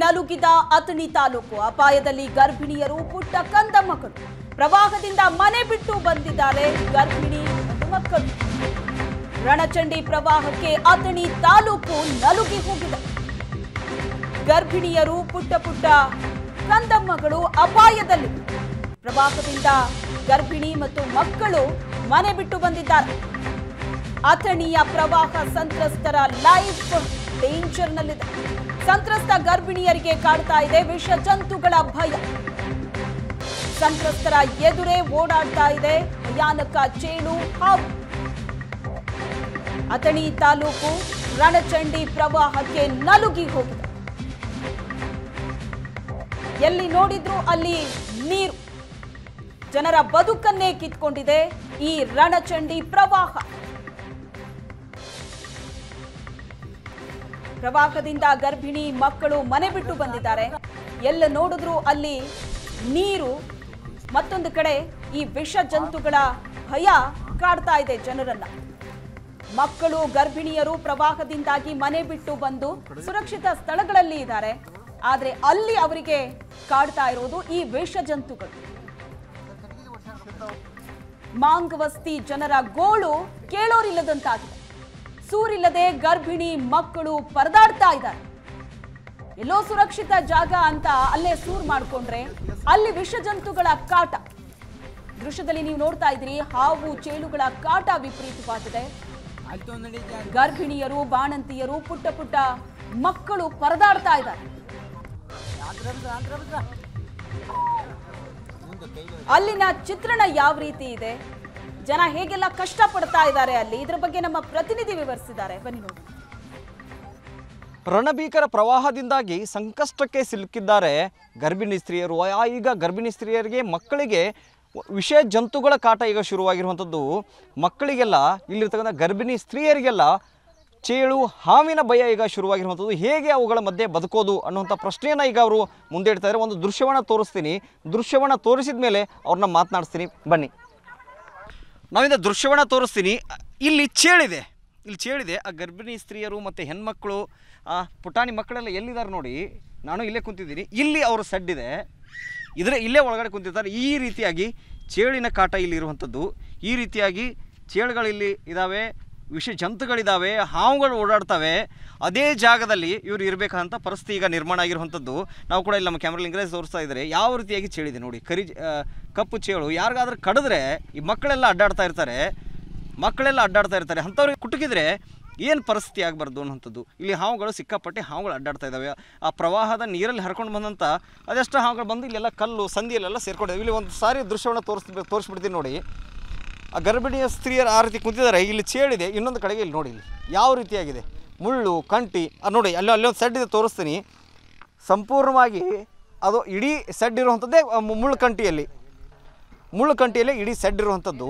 ನಲುಗಿದ ಅಥಣಿ ತಾಲೂಕು ಅಪಾಯದಲ್ಲಿ ಗರ್ಭಿಣಿಯರು ಪುಟ್ಟ ಕಂದ ಮಕ್ಕಳು ಪ್ರವಾಹದಿಂದ ಮನೆ ಬಿಟ್ಟು ಬಂದಿದ್ದಾರೆ ಗರ್ಭಿಣಿ ಮತ್ತು ಮಕ್ಕಳು ರಣಚಂಡಿ ಪ್ರವಾಹಕ್ಕೆ ಅಥಣಿ ತಾಲೂಕು ನಲುಗಿ ಹೋಗಿದೆ ಗರ್ಭಿಣಿಯರು ಪುಟ್ಟ ಪುಟ್ಟ ಕಂದಮ್ಮಗಳು ಅಪಾಯದಲ್ಲಿ ಪ್ರವಾಹದಿಂದ ಗರ್ಭಿಣಿ ಮತ್ತು ಮಕ್ಕಳು ಮನೆ ಬಿಟ್ಟು ಬಂದಿದ್ದಾರೆ ಅಥಣಿಯ ಪ್ರವಾಹ ಸಂತ್ರಸ್ತರ ಲೈಫ್ ಡೇಂಜರ್ನಲ್ಲಿದೆ ಸಂತ್ರಸ್ತ ಗರ್ಭಿಣಿಯರಿಗೆ ಕಾಡ್ತಾ ಇದೆ ವಿಷ ಜಂತುಗಳ ಭಯ ಸಂತ್ರಸ್ತರ ಎದುರೇ ಓಡಾಡ್ತಾ ಇದೆ ಭಯಾನಕ ಚೇಳು ಹಾವು ಅಥಣಿ ತಾಲೂಕು ರಣಚಂಡಿ ಪ್ರವಾಹಕ್ಕೆ ನಲುಗಿ ಹೋಗಿದೆ ಎಲ್ಲಿ ನೋಡಿದ್ರು ಅಲ್ಲಿ ನೀರು ಜನರ ಬದುಕನ್ನೇ ಕಿತ್ಕೊಂಡಿದೆ ಈ ರಣಚಂಡಿ ಪ್ರವಾಹ ಪ್ರವಾಹದಿಂದ ಗರ್ಭಿಣಿ ಮಕ್ಕಳು ಮನೆ ಬಿಟ್ಟು ಬಂದಿದ್ದಾರೆ ಎಲ್ಲ ನೋಡಿದ್ರು ಅಲ್ಲಿ ನೀರು ಮತ್ತೊಂದು ಕಡೆ ಈ ವಿಷ ಜಂತುಗಳ ಭಯ ಕಾಡ್ತಾ ಇದೆ ಜನರನ್ನ ಮಕ್ಕಳು ಗರ್ಭಿಣಿಯರು ಪ್ರವಾಹದಿಂದಾಗಿ ಮನೆ ಬಿಟ್ಟು ಬಂದು ಸುರಕ್ಷಿತ ಸ್ಥಳಗಳಲ್ಲಿ ಇದ್ದಾರೆ ಆದ್ರೆ ಅಲ್ಲಿ ಅವರಿಗೆ ಕಾಡ್ತಾ ಇರೋದು ಈ ವಿಷ ಜಂತುಗಳು ಮಾಂಗವಸ್ತಿ ಜನರ ಗೋಳು ಕೇಳೋರಿಲ್ಲದಂತಾಗಿದೆ ಸೂರಿಲ್ಲದೆ ಗರ್ಭಿಣಿ ಮಕ್ಕಳು ಪರದಾಡ್ತಾ ಇದ್ದಾರೆ ಎಲ್ಲೋ ಸುರಕ್ಷಿತ ಜಾಗ ಅಂತ ಅಲ್ಲೇ ಸೂರ್ ಮಾಡ್ಕೊಂಡ್ರೆ ಅಲ್ಲಿ ವಿಷ ಜಂತುಗಳ ಕಾಟ ದೃಶ್ಯದಲ್ಲಿ ನೀವು ನೋಡ್ತಾ ಇದ್ದೀರಿ ಹಾವು ಚೇಳುಗಳ ಕಾಟ ವಿಪರೀತವಾಗಿದೆ ಗರ್ಭಿಣಿಯರು ಬಾಣಂತಿಯರು ಪುಟ್ಟ ಪುಟ್ಟ ಮಕ್ಕಳು ಪರದಾಡ್ತಾ ಇದ್ದಾರೆ ಅಲ್ಲಿನ ಚಿತ್ರಣ ಯಾವ ರೀತಿ ಇದೆ ಜನ ಹೇಗೆಲ್ಲ ಕಷ್ಟ ಪಡ್ತಾ ಇದ್ದಾರೆ ಅಲ್ಲಿ ಇದ್ರ ಬಗ್ಗೆ ನಮ್ಮ ಪ್ರತಿನಿಧಿ ವಿವರಿಸಿದ್ದಾರೆ ಬನ್ನಿ ನೋಡಿ ರಣಭೀಕರ ಪ್ರವಾಹದಿಂದಾಗಿ ಸಂಕಷ್ಟಕ್ಕೆ ಸಿಲುಕಿದ್ದಾರೆ ಗರ್ಭಿಣಿ ಸ್ತ್ರೀಯರು ಆ ಈಗ ಗರ್ಭಿಣಿ ಸ್ತ್ರೀಯರಿಗೆ ಮಕ್ಕಳಿಗೆ ವಿಷ ಜಂತುಗಳ ಕಾಟ ಈಗ ಶುರುವಾಗಿರುವಂಥದ್ದು ಮಕ್ಕಳಿಗೆಲ್ಲ ಇಲ್ಲಿರ್ತಕ್ಕಂಥ ಗರ್ಭಿಣಿ ಸ್ತ್ರೀಯರಿಗೆಲ್ಲ ಚೇಳು ಹಾವಿನ ಭಯ ಈಗ ಶುರುವಾಗಿರುವಂಥದ್ದು ಹೇಗೆ ಅವುಗಳ ಮಧ್ಯೆ ಬದುಕೋದು ಅನ್ನುವಂಥ ಪ್ರಶ್ನೆಯನ್ನು ಈಗ ಅವರು ಮುಂದೆ ಇಡ್ತಾ ಇದ್ದಾರೆ ಒಂದು ದೃಶ್ಯವನ್ನು ತೋರಿಸ್ತೀನಿ ದೃಶ್ಯವನ್ನು ತೋರಿಸಿದ ಮೇಲೆ ಅವ್ರನ್ನ ಮಾತನಾಡಿಸ್ತೀನಿ ಬನ್ನಿ ನಾವಿಂದ ದೃಶ್ಯವನ್ನು ತೋರಿಸ್ತೀನಿ ಇಲ್ಲಿ ಚೇಳಿದೆ ಇಲ್ಲಿ ಚೇಳಿದೆ ಆ ಗರ್ಭಿಣಿ ಸ್ತ್ರೀಯರು ಮತ್ತು ಹೆಣ್ಮಕ್ಳು ಆ ಪುಟಾಣಿ ಮಕ್ಕಳೆಲ್ಲ ಎಲ್ಲಿದ್ದಾರೆ ನೋಡಿ ನಾನು ಇಲ್ಲೇ ಕುಂತಿದ್ದೀನಿ ಇಲ್ಲಿ ಅವ್ರ ಸೆಡ್ ಇದೆ ಇದ್ರೆ ಇಲ್ಲೇ ಒಳಗಡೆ ಕುಂತಿರ್ತಾರೆ ಈ ರೀತಿಯಾಗಿ ಚೇಳಿನ ಕಾಟ ಇಲ್ಲಿ ಇರುವಂಥದ್ದು ಈ ರೀತಿಯಾಗಿ ಚೇಳುಗಳಿಲ್ಲಿ ಇದ್ದಾವೆ ವಿಷ ಜಂತುಗಳಿದ್ದಾವೆ ಹಾವುಗಳು ಓಡಾಡ್ತವೆ ಅದೇ ಜಾಗದಲ್ಲಿ ಇವರು ಇರಬೇಕಂತ ಪರಿಸ್ಥಿತಿ ಈಗ ನಿರ್ಮಾಣ ಆಗಿರುವಂಥದ್ದು ನಾವು ಕೂಡ ಇಲ್ಲಿ ನಮ್ಮ ಕ್ಯಾಮ್ರಲ್ಲಿ ಇಂಗ್ರೇಜ್ ತೋರಿಸ್ತಾ ಇದ್ದಾರೆ ಯಾವ ರೀತಿಯಾಗಿ ಚೇಳಿದೆ ನೋಡಿ ಕರಿ ಆ, ಕಪ್ಪು ಚೇಳು ಯಾರಿಗಾದ್ರೂ ಕಡಿದ್ರೆ ಈ ಮಕ್ಕಳೆಲ್ಲ ಅಡ್ಡಾಡ್ತಾ ಇರ್ತಾರೆ ಮಕ್ಕಳೆಲ್ಲ ಅಡ್ಡಾಡ್ತಾ ಇರ್ತಾರೆ ಅಂಥವ್ರಿಗೆ ಕುಟುಕಿದ್ರೆ ಏನು ಪರಿಸ್ಥಿತಿ ಆಗಬಾರ್ದು ಅನ್ನೋಂಥದ್ದು ಇಲ್ಲಿ ಹಾವುಗಳು ಸಿಕ್ಕಾಪಟ್ಟೆ ಹಾವುಗಳು ಅಡ್ಡಾಡ್ತಾ ಇದ್ದಾವೆ ಆ ಪ್ರವಾಹದ ನೀರಲ್ಲಿ ಹರ್ಕೊಂಡು ಬಂದಂಥ ಅದೆಷ್ಟು ಹಾವುಗಳು ಬಂದು ಇಲ್ಲೆಲ್ಲ ಕಲ್ಲು ಸಂದಿಯಲ್ಲೆಲ್ಲ ಸೇರ್ಕೊಂಡಿದ್ದಾವೆ ಇಲ್ಲಿ ಒಂದು ಸಾರಿ ದೃಶ್ಯವನ್ನು ತೋರಿಸ್ಬೇಕು ತೋರಿಸ್ಬಿಡ್ತೀನಿ ನೋಡಿ ಆ ಗರ್ಭಿಣಿಯ ಸ್ತ್ರೀಯರು ಆ ರೀತಿ ಕುಂತಿದ್ದಾರೆ ಇಲ್ಲಿ ಚೇಳಿದೆ ಇನ್ನೊಂದು ಕಡೆಗೆ ಇಲ್ಲಿ ನೋಡಿ ಇಲ್ಲಿ ಯಾವ ರೀತಿಯಾಗಿದೆ ಮುಳ್ಳು ಕಂಟಿ ಆ ನೋಡಿ ಅಲ್ಲಿ ಅಲ್ಲೊಂದು ಸೆಡ್ ಇದೆ ತೋರಿಸ್ತೀನಿ ಸಂಪೂರ್ಣವಾಗಿ ಅದು ಇಡೀ ಸೆಡ್ ಇರುವಂಥದ್ದೇ ಆ ಮು- ಮುಳ್ಳು ಕಂಟಿಯಲ್ಲಿ ಮುಳ್ಳು ಕಂಟಿಯಲ್ಲೇ ಇಡೀ ಸೆಡ್ ಇರುವಂಥದ್ದು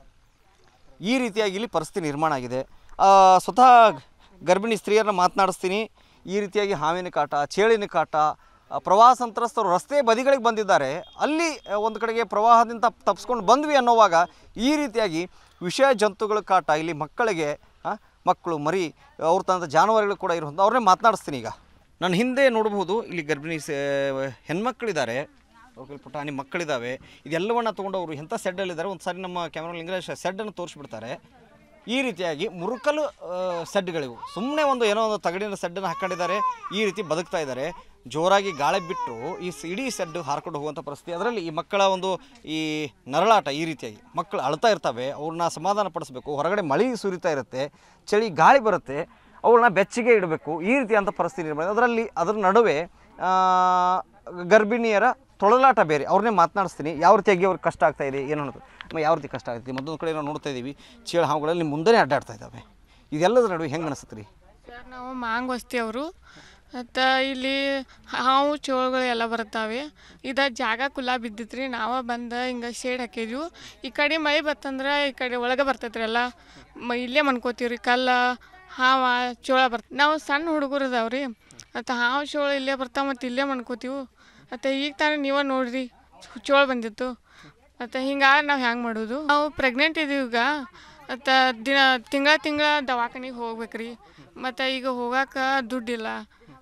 ಈ ರೀತಿಯಾಗಿ ಇಲ್ಲಿ ಪರಿಸ್ಥಿತಿ ನಿರ್ಮಾಣ ಆಗಿದೆ ಆ, ಸ್ವತಃ ಗರ್ಭಿಣಿ ಸ್ತ್ರೀಯರನ್ನ ಮಾತನಾಡಿಸ್ತೀನಿ ಈ ರೀತಿಯಾಗಿ ಹಾವಿನ ಕಾಟ ಚೇಳಿನ ಕಾಟ ಆ, ಪ್ರವಾಹ ಸಂತ್ರಸ್ತರು ರಸ್ತೆ ಬದಿಗಳಿಗೆ ಬಂದಿದ್ದಾರೆ ಅಲ್ಲಿ ಆ, ಒಂದು ಕಡೆಗೆ ಪ್ರವಾಹದಿಂದ ತಪ್ಪಿಸ್ಕೊಂಡು ಬಂದ್ವಿ ಅನ್ನೋವಾಗ ಈ ರೀತಿಯಾಗಿ ವಿಷ ಜಂತುಗಳ ಕಾಟ ಇಲ್ಲಿ ಮಕ್ಕಳಿಗೆ ಆ, ಮಕ್ಕಳು ಮರಿ ಅವ್ರ ತಂದ ಜಾನುವಾರುಗಳು ಕೂಡ ಇರುವಂಥ ಅವ್ರನ್ನೇ ಮಾತನಾಡಿಸ್ತೀನಿ ಈಗ ನಾನು ಹಿಂದೆ ನೋಡಬಹುದು ಇಲ್ಲಿ ಗರ್ಭಿಣಿ ಸ- ಹೆಣ್ಮಕ್ಳಿದ್ದಾರೆ ಅವ್ರಿಗೆ ಪುಟಾಣಿ ಮಕ್ಕಳಿದ್ದಾವೆ ಇದೆಲ್ಲವನ್ನು ತೊಗೊಂಡು ಅವರು ಎಂಥ ಸೆಡ್ಡಲ್ಲಿದ್ದಾರೆ ಒಂದು ಸಾರಿ ನಮ್ಮ ಕ್ಯಾಮ್ರಾ ಇಂಗ್ಲೀಷ್ ಸೆಡ್ಡನ್ನು ತೋರಿಸ್ಬಿಡ್ತಾರೆ ಈ ರೀತಿಯಾಗಿ ಮುರುಕಲು ಆ, ಸೆಡ್ಗಳಿವು ಸುಮ್ಮನೆ ಒಂದು ಏನೋ ಒಂದು ತಗಡಿನ ಸೆಡ್ಡನ್ನು ಹಾಕೊಂಡಿದ್ದಾರೆ ಈ ರೀತಿ ಬದುಕ್ತಾ ಇದ್ದಾರೆ ಜೋರಾಗಿ ಗಾಳಿ ಬಿಟ್ಟು ಈ ಸ್- ಇಡೀ ಸೆಡ್ ಹಾರ್ಕೊಂಡು ಹೋಗುವಂಥ ಪರಿಸ್ಥಿತಿ ಅದರಲ್ಲಿ ಈ ಮಕ್ಕಳ ಒಂದು ಈ ನರಳಾಟ ಈ ರೀತಿಯಾಗಿ ಮಕ್ಕಳು ಅಳ್ತಾ ಇರ್ತವೆ ಅವ್ರನ್ನ ಸಮಾಧಾನ ಪಡಿಸ್ಬೇಕು ಹೊರಗಡೆ ಮಳೆ ಸುರಿತಾ ಇರುತ್ತೆ ಚಳಿ ಗಾಳಿ ಬರುತ್ತೆ ಅವಳನ್ನ ಬೆಚ್ಚಗೆ ಇಡಬೇಕು ಈ ರೀತಿಯಾದಂಥ ಪರಿಸ್ಥಿತಿ ನಿರ್ಮಾಣ ಅದರಲ್ಲಿ ಅದರ ನಡುವೆ ಆ, ಗರ್ಭಿಣಿಯರ ತೊಳಲಾಟ ಬೇರೆ ಅವ್ರನ್ನೇ ಮಾತನಾಡಿಸ್ತೀನಿ ಯಾವ ರೀತಿಯಾಗಿ ಅವ್ರಿಗೆ ಕಷ್ಟ ಆಗ್ತಾ ಇದೆ ಏನು ಅನ್ನೋದು ಅಮ್ಮ ಯಾವ ರೀತಿ ಕಷ್ಟ ಆಗ್ತದೆ ಮತ್ತೊಂದು ಕಡೆ ನಾವು ನೋಡ್ತಾ ಇದ್ದೀವಿ ಚೇಳು ಹಾವುಗಳಲ್ಲಿ ಮುಂದೆನೇ ಅಡ್ಡಾಡ್ತಾ ಇದ್ದಾವೆ ಇದೆಲ್ಲದರ ನಡುವೆ ಹೆಂಗೆ ಅನಿಸುತ್ತೆ ರೀ ಸರ್ ನಾವು ಮಾಂಗ್ ವಸ್ತಿ ಅವರು ಮತ್ತು ಇಲ್ಲಿ ಹಾವು ಚೋಳುಗಳು ಎಲ್ಲ ಬರ್ತಾವೆ ಇದು ಜಾಗ ಕುಲ್ಲ ಬಿದ್ದಿತ್ತು ರೀ ನಾವು ಬಂದು ಹಿಂಗೆ ಶೇಡ್ ಹಾಕಿದ್ವಿ ಈ ಕಡೆ ಮಳೆ ಬತ್ತಂದ್ರೆ ಈ ಕಡೆ ಒಳಗೆ ಬರ್ತೈತ್ರಿ ಎಲ್ಲ ಮ ಇಲ್ಲೇ ಮನ್ಕೋತೀವಿ ರೀ ಕಲ್ಲ ಹಾವ ಚೋಳ ಬರ್ತ ನಾವು ಸಣ್ಣ ಹುಡುಗರು ಅದಾವ್ರಿ ಮತ್ತು ಹಾವು ಚೋಳ ಇಲ್ಲೇ ಬರ್ತಾವ ಮತ್ತು ಇಲ್ಲೇ ಮನ್ಕೋತೀವಿ ಮತ್ತು ಈಗ ತಾನೇ ನೀವೇ ನೋಡ್ರಿ ಚೋಳ ಬಂದಿತ್ತು ಮತ್ತು ಹಿಂಗಾಗಿ ನಾವು ಹ್ಯಾಂಗೆ ಮಾಡೋದು ನಾವು ಪ್ರೆಗ್ನೆಂಟ್ ಇದೀವಿ ಈಗ ಮತ್ತು ದಿನ ತಿಂಗಳ ತಿಂಗಳ ದವಾಖಾನಿಗೆ ಹೋಗ್ಬೇಕು ರೀ ಮತ್ತು ಈಗ ಹೋಗಾಕ ದುಡ್ಡಿಲ್ಲ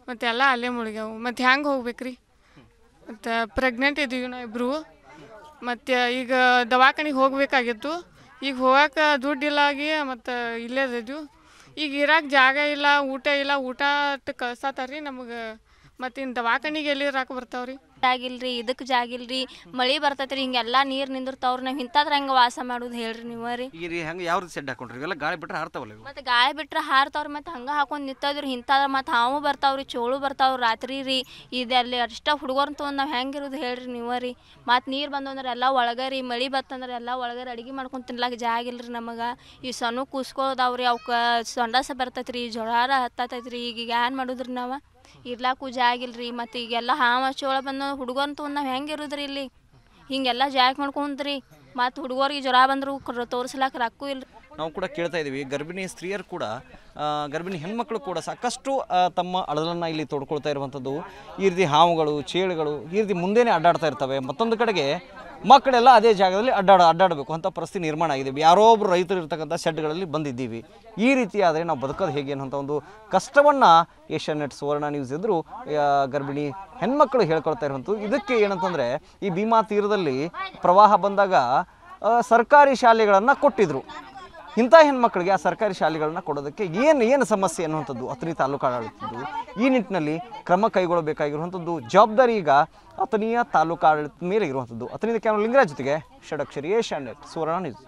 ಮತ್ತು ಎಲ್ಲ ಅಲ್ಲೇ ಮುಳುಗ್ಯಾವು ಮತ್ತು ಹೆಂಗೆ ಹೋಗ್ಬೇಕು ರೀ ಮತ್ತು ಪ್ರೆಗ್ನೆಂಟ್ ಇದ್ದೀವಿ ನಾವು ಇಬ್ಬರು ಮತ್ತು ಈಗ ದವಾಖಾನಿಗೆ ಹೋಗ್ಬೇಕಾಗಿತ್ತು ಈಗ ಹೋಗಕ್ಕೆ ದುಡ್ಡಿಲ್ಲಾಗಿ ಮತ್ತು ಇಲ್ಲೇ ಇದ್ದೀವಿ ಈಗ ಇರಕ್ಕೆ ಜಾಗ ಇಲ್ಲ ಊಟ ಇಲ್ಲ ಊಟ ಕಳ್ಸತ್ತಾರ ರೀ ನಮಗೆ ಮತ್ತು ಇನ್ನು ದವಾಖಾನಿಗೆ ಎಲ್ಲಿ ಇರಾಕ ಬರ್ತಾವ್ರಿ ಜಾಗಿಲ್ರಿ ಇದಕ್ಕೆ ಜಾಗಿಲ್ರಿ ಮಳಿ ಬರ್ತೈತ್ರಿ ಹಿಂಗೆಲ್ಲ ನೀರು ನಿಂದಿರ್ತಾವ್ರಿ ನಾವು ಇಂಥದ್ರ ಹೆಂಗೆ ವಾಸ ಮಾಡೋದು ಹೇಳ್ರಿ ನೀವು ರೀ ಈಗ ರೀ ಹೆಂಗೆ ಯಾವ ರೀತಿ ಸೆಡ್ ಹಾಕೊಂಡ್ರಿ ಇವೆಲ್ಲ ಗಾಳಿ ಬಿಟ್ರೆ ಹಾರ್ತಾವಲ್ಲ ಇವು ಮತ್ತು ಗಾಳಿ ಬಿಟ್ರೆ ಹಾರ್ತಾವ್ರಿ ಮತ್ತು ಹಂಗೆ ಹಾಕೊಂಡು ನಿಂತದ್ರಿ ಇಂಥದ್ರ ಮತ್ತು ಹಾವು ಬರ್ತಾವ್ರಿ ಚೋಳು ಬರ್ತಾವ್ರಿ ರಾತ್ರಿ ರೀ ಇದೆಲ್ಲಿ ಅಷ್ಟ ಹುಡುಗರ್ನ ತೊಗೊಂಡು ನಾವು ಹೆಂಗಿರೋದು ಹೇಳ್ರಿ ನೀವು ರೀ ಮತ್ತು ನೀರು ಬಂದು ಅಂದ್ರೆ ಎಲ್ಲ ಒಳಗೆ ರೀ ಮಳೆ ಬತ್ತಂದ್ರೆ ಎಲ್ಲ ಒಳಗರ ಅಡಿಗೆ ಮಾಡ್ಕೊಂಡು ತಿನ್ಲಾಕ ಜಾಗ ಇಲ್ರಿ ನಮಗೆ ಈ ಸಣ್ಣ ಕೂಸ್ಕೊಳ್ಳೋದಾವ್ರಿ ಅವಕ್ಕೆ ಸಂಡಾಸ ಬರ್ತೈತ್ರಿ ಜ್ವರ ಹತ್ತತೈತ್ರಿ ಈಗ ಈಗ ಏನು ಮಾಡೋದ್ರಿ ನಾವು ಇರ್ಲಾಕು ಜಾಗ ಇಲ್ರಿ ಮತ್ತು ಈಗೆಲ್ಲ ಹಾವ ಚೋಳ ಬಂದು ಹುಡುಗರ್ನ ತೊಗೊಂಡು ನಾವು ಹೆಂಗೆ ಇರೋದ್ರಿ ಇಲ್ಲಿ ಹಿಂಗೆಲ್ಲ ಜಾಗ ಮಾಡ್ಕೊಂಡ್ರಿ ಮತ್ತು ಹುಡುಗರಿಗೆ ಜ್ವರ ಬಂದ್ರು ತೋರಿಸ್ಲಾಕ ರೊಕ್ಕೂ ಇಲ್ರಿ ನಾವು ಕೂಡ ಕೇಳ್ತಾ ಇದ್ದೀವಿ ಗರ್ಭಿಣಿ ಸ್ತ್ರೀಯರು ಕೂಡ ಆ, ಗರ್ಭಿಣಿ ಹೆಣ್ಮಕ್ಳು ಕೂಡ ಸಾಕಷ್ಟು ಆ, ತಮ್ಮ ಅಳಲನ್ನು ಇಲ್ಲಿ ತೋಡ್ಕೊಳ್ತಾ ಇರುವಂಥದ್ದು ಈ ರೀತಿ ಹಾವುಗಳು ಚೇಳುಗಳು ಈ ರೀತಿ ಮುಂದೆನೇ ಅಡ್ಡಾಡ್ತಾ ಇರ್ತವೆ ಮತ್ತೊಂದು ಕಡೆಗೆ ಮಕ್ಕಳೆಲ್ಲ ಅದೇ ಜಾಗದಲ್ಲಿ ಅಡ್ಡಾಡ ಅಡ್ಡಾಡಬೇಕು ಅಂತ ಪರಿಸ್ಥಿತಿ ನಿರ್ಮಾಣ ಆಗಿದೆ ಯಾರೋ ಒಬ್ರು ರೈತರು ಇರ್ತಕ್ಕಂಥ ಶೆಡ್ಗಳಲ್ಲಿ ಬಂದಿದ್ದೀವಿ ಈ ರೀತಿ ಆದರೆ ನಾವು ಬದುಕೋದು ಹೇಗೆ ಅನ್ನೋಂಥ ಒಂದು ಕಷ್ಟವನ್ನು ಏಷ್ಯನ್ ನೆಟ್ ಸುವರ್ಣ ನ್ಯೂಸ್ ಎದುರು ಆ, ಗರ್ಭಿಣಿ ಹೆಣ್ಮಕ್ಳು ಹೇಳ್ಕೊಳ್ತಾ ಇರುವಂಥದ್ದು ಇದಕ್ಕೆ ಏನಂತಂದರೆ ಈ ಭೀಮಾ ತೀರದಲ್ಲಿ ಪ್ರವಾಹ ಬಂದಾಗ ಆ, ಸರ್ಕಾರಿ ಶಾಲೆಗಳನ್ನು ಕೊಟ್ಟಿದ್ರು ಇಂಥ ಹೆಣ್ಮಕ್ಳಿಗೆ ಆ ಸರ್ಕಾರಿ ಶಾಲೆಗಳನ್ನ ಕೊಡೋದಕ್ಕೆ ಏನು ಏನು ಸಮಸ್ಯೆ ಅನ್ನುವಂಥದ್ದು ಅತನಿ ತಾಲೂಕು ಆಡಳಿತದ್ದು ಈ ನಿಟ್ಟಿನಲ್ಲಿ ಕ್ರಮ ಕೈಗೊಳ್ಳಬೇಕಾಗಿರುವಂಥದ್ದು ಜವಾಬ್ದಾರಿ ಈಗ ಅತನಿಯ ತಾಲೂಕು ಆಡಳಿತದ ಮೇಲೆ ಇರುವಂಥದ್ದು ಅತನಿದ ಕ್ಯಾಮರಾ ಲಿಂಗರಾಜ್ ಜೊತೆಗೆ ಷಡಕ್ಷರಿ ಏಷ್ಯಾ ನೆಟ್ ಸುವರ್ಣ ನ್ಯೂಸ್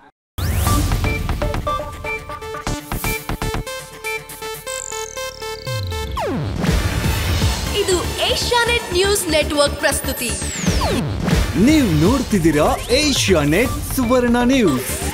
ಇದು ಏಷ್ಯಾನೆಟ್ ನ್ಯೂಸ್ ನೆಟ್ವರ್ಕ್ ಪ್ರಸ್ತುತಿ ನೀವು ನೋಡ್ತಿದ್ದೀರಾ ಏಷ್ಯಾ ನೆಟ್ ಸುವರ್ಣ ನ್ಯೂಸ್